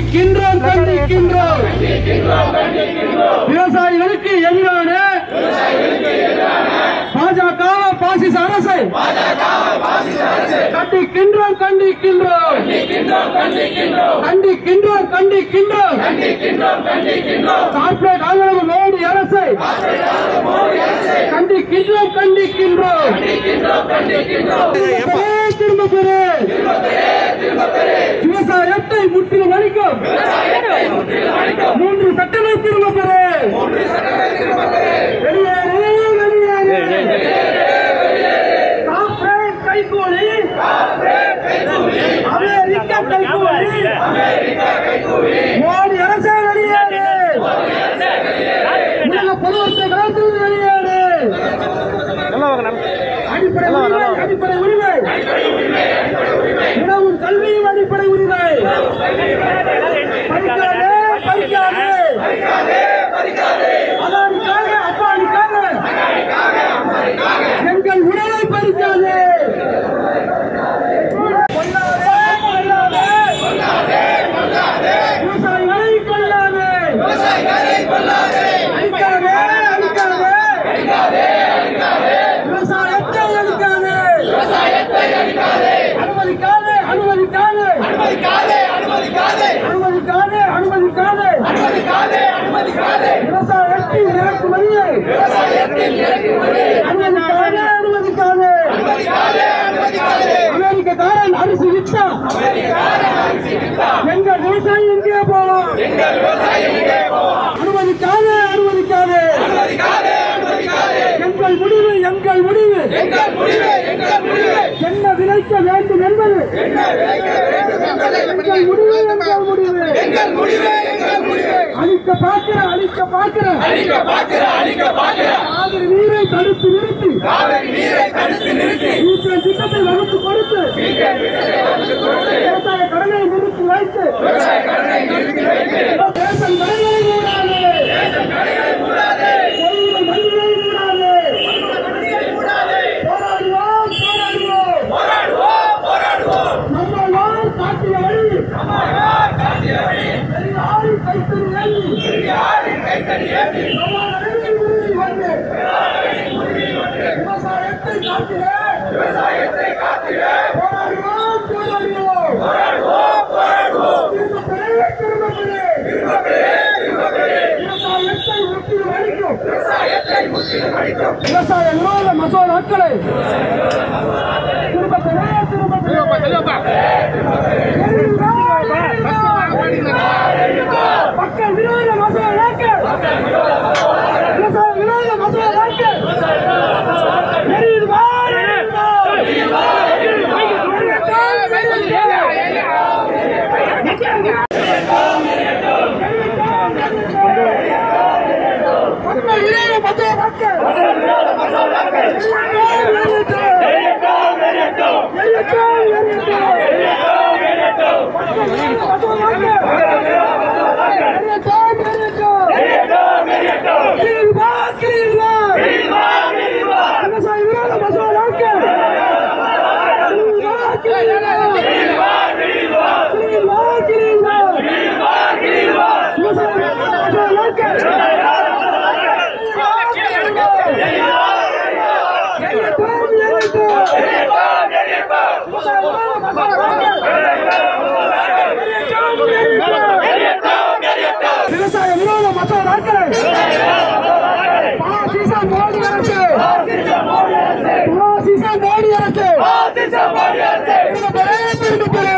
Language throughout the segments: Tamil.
கண்டிக்கின்றோம் கண்டிக்கின்றோம் விவசாயிகளுக்கு எதிரான பாஜக பாசிச அரசை கண்டிக்கின்றோம் கண்டிக்கின்றோம் கண்டிக்கின்றோம் கண்டிக்கின்றோம் கார்ப்பரேட் ஆதரவு மோடி அரசை கண்டிக்கின்றோம் கண்டிக்கின்றோம் திரும்ப பெறு விவசாயத்தை முற்றிலும் அளிக்கும் மூன்று சட்டங்களை திரும்ப பெறு வெளியேறு வெளியேறு கார்ப்பரேட் கைகூலி அமெரிக்க கைகூலி மோடி அரசே வெளியேறு உலக பொதுவர்த்த கலாச்சாரம் வெளியேறு அடிப்படை உரிமை அடிப்படை உரிமை உணவும் கல்வியும் அடிப்படை உரிமை படிக்காதே படிக்காதே அதானிக்காக அப்பானிக்காக எங்கள் உடலை பறிக்காதே கொல்லாதே கொல்லாதே விவசாயிகளை கொல்லாதே அழிக்காதே அழிக்காதே விவசாயத்தை அழிக்காதே அனுமதிக்காதே அனுமதிக்காதே அனுமதிக்காதே அனுமதிக்காதே விவசாயத்தின் இறக்குமதியை அனுமதிக்காதே அனுமதிக்காதே அமெரிக்கக்காரன் அரிசி விற்றா எங்கள் விவசாயி எங்கே போவோம் அனுமதிக்காதே அனுமதிக்காதே எங்கள் முடிவு எங்கள் முடிவு என்ன விளைக்க வேண்டும் என்பது எங்கள் முடிவு எங்கள் முடிவு அழிக்க பார்க்கிற அழிக்க பார்க்கிற காவிரி நீரை தடுத்து நிறுத்தி ஈஸ்வரன் திட்டத்தை வகுத்து கொடுத்து விவசாய கடனை நிறுத்தி வைத்து தேசம் கடனை மூடாதே கொள்கை மனிதனை மூடாதே போராடுவோம் போராடுவோம் நம்மால் காட்டிய வழி பெரியாரின் கைத்தறி ஏந்தி நம்மால் உறுதி வந்து விவசாயத்தை காத்திட போராடுவோம் போராடுவோம் திரும்ப பெறு, திரும்ப பெறு. விவசாயத்தை முற்றிலும் அழிக்கும் விவசாய விரோத மசோதாக்களை திரும்ப பெறு, திரும்ப பெறு. மக்கள் விரோத மசோதாக்கள் விவசாய விரோத மசோதாக்கள் எரியுதுவா, எரியுதுவா. மக்கள் விரோத மசோதாக்கள் எரியட்டும், எரியட்டும். எரியட்டும், எரியட்டும். மக்கள் விரோத மசோதாக்கள் எரியட்டும், எரியட்டும். கிரீல்வா, கிரீல்வா. விவசாய விரோத மசோதாக்கள் கிரீல்வா, கிரீல்வா. கிரீல்வா, கிரீல்வா. விவசாய விரோத மசோதாக்கள் விவசாய விரோத மசோதாக்களை பாசிச மோடி அரசு பாசிச மோடி அரசு திரும்ப பெறு, திரும்ப பெறு.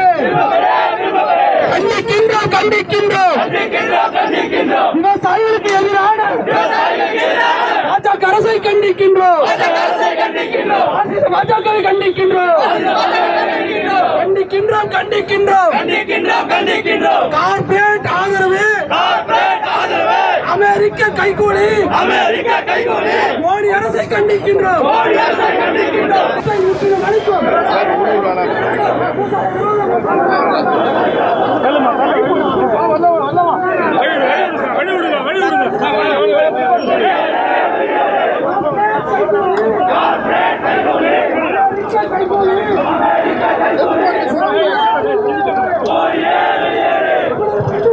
கண்டிக்கின்றோம் கண்டிக்கின்றோம் விவசாயிகளுக்கு எதிரான பாஜக அரசை கண்டிக்கின்றோம் பாசிச பாஜகவை கண்டிக்கின்றோம் கண்டிக்கின்றோம் கண்டிக்கின்றோம் கார்பரேட் ஆதரவு அமெரிக்க கைகூலி மோடி அரசை கண்டிக்கின்றோம் அரசை முற்றிலும் அழிக்கும் கைகூலி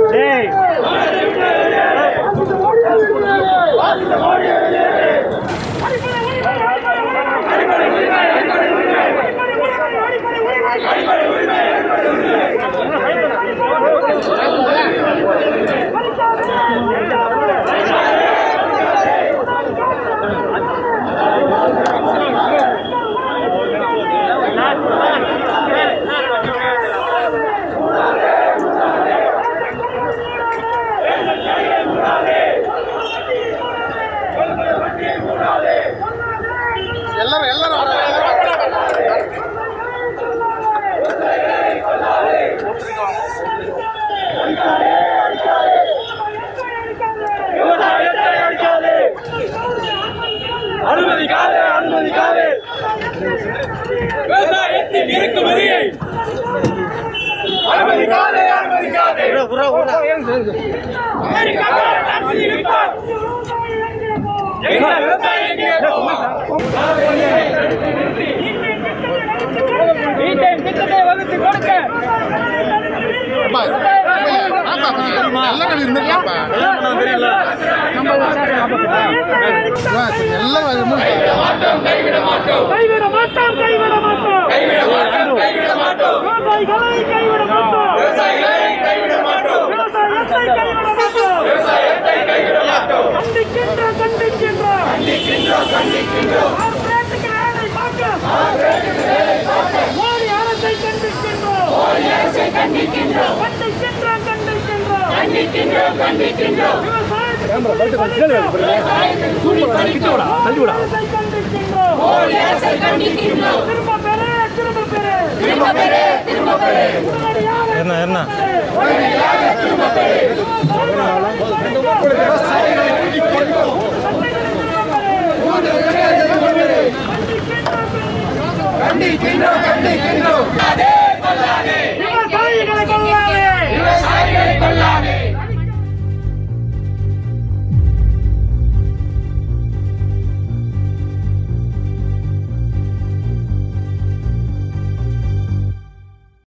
திட்டத்தை வகுத்து கொடுக்க கைவிட மாட்டோம் கைவிட மாட்டோம் விவசாயிகளை கைவிட மாட்டோம் விவசாயத்தை கைவிட மாட்டோம் கண்டிக்கின்றோம் கண்டிக்கின்றோம் கார்ப்பரேட்டுக்கு வேலை பார்க்க மோடி அரசை கண்டிக்கின்றோம் கண்டிக்கின்றோம் கண்டிக்கின்றோம் விவசாயத்தை கண்டிக்கின்றோம் திரும்ப பெறு திரும்ப பெறு என்ன என்ன கண்டிக்கின்றோம் கண்டிக்கின்றோம்